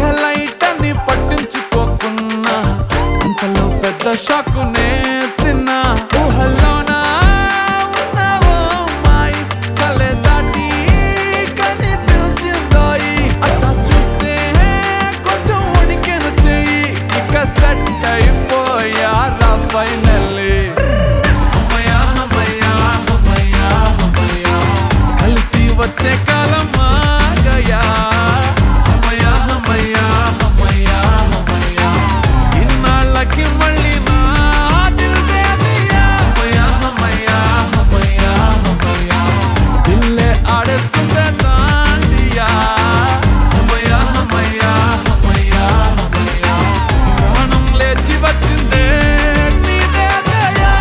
light అని పట్టించుకోకున్నా అంతలో పెద్ద షాకునే తిన్నా ఊహల్లోనా ఉన్నావో మాయి కలే దాటి కనిపించిందోయి అట్లా చూస్తే కొంచెం ఉడికెను చెయ్యి ఇక సెట్ అయిపోయారా ఫైనల్లీ అమ్మయ్యా అమ్మయ్యా అమ్మయ్యా అమ్మయ్యా కలిసి వచ్చే కాలం ఆగయా అమ్మయ్యా అమ్మయ్యా అమ్మయ్యా అమ్మయ్యా ఇన్నాళ్ళకి మళ్ళీ నా దిల్ దే దియా అమ్మయ్యా అమ్మయ్యా అమ్మయ్యా అమ్మయ్యా దిల్లే ఆడేస్తుందే దాండియా అమ్మయ్యా అమ్మయ్యా అమ్మయ్యా అమ్మయ్యా ప్రాణం లేచి వచ్చిందే నీదే దయా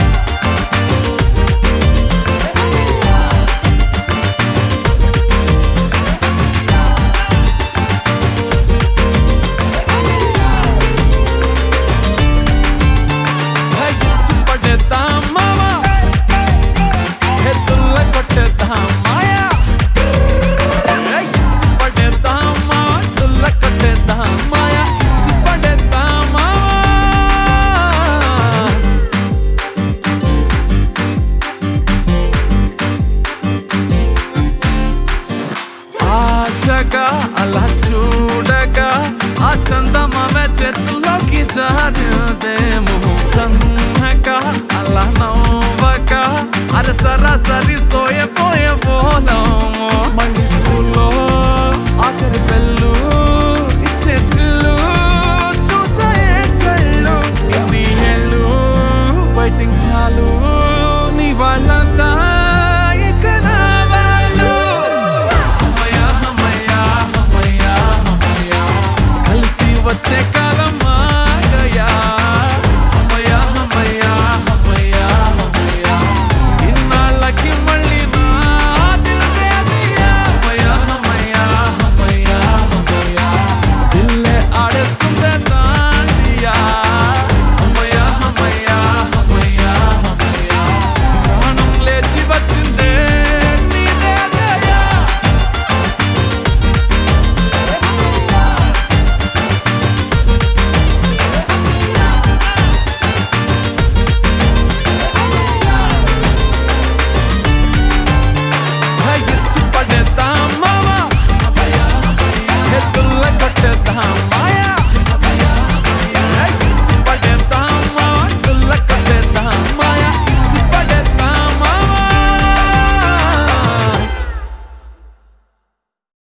ఇచ్చి పడేద్దాం మావా హెద్దుల్ల కొట్టేద్దాం మాయా ఇచ్చి పడేద్దాం మావా దుల్ల కొట్టేద్దాం మాయా ఇచ్చి పడేద్దాం మావా ఆశగా అలా చూడగా ఆ చందమామ చేతుల్లోకి జారుదేమో సన్నగా అలా నవ్వగా అర సరాసరి సోయపోయే పోలము మళ్ళీ స్కూల్లో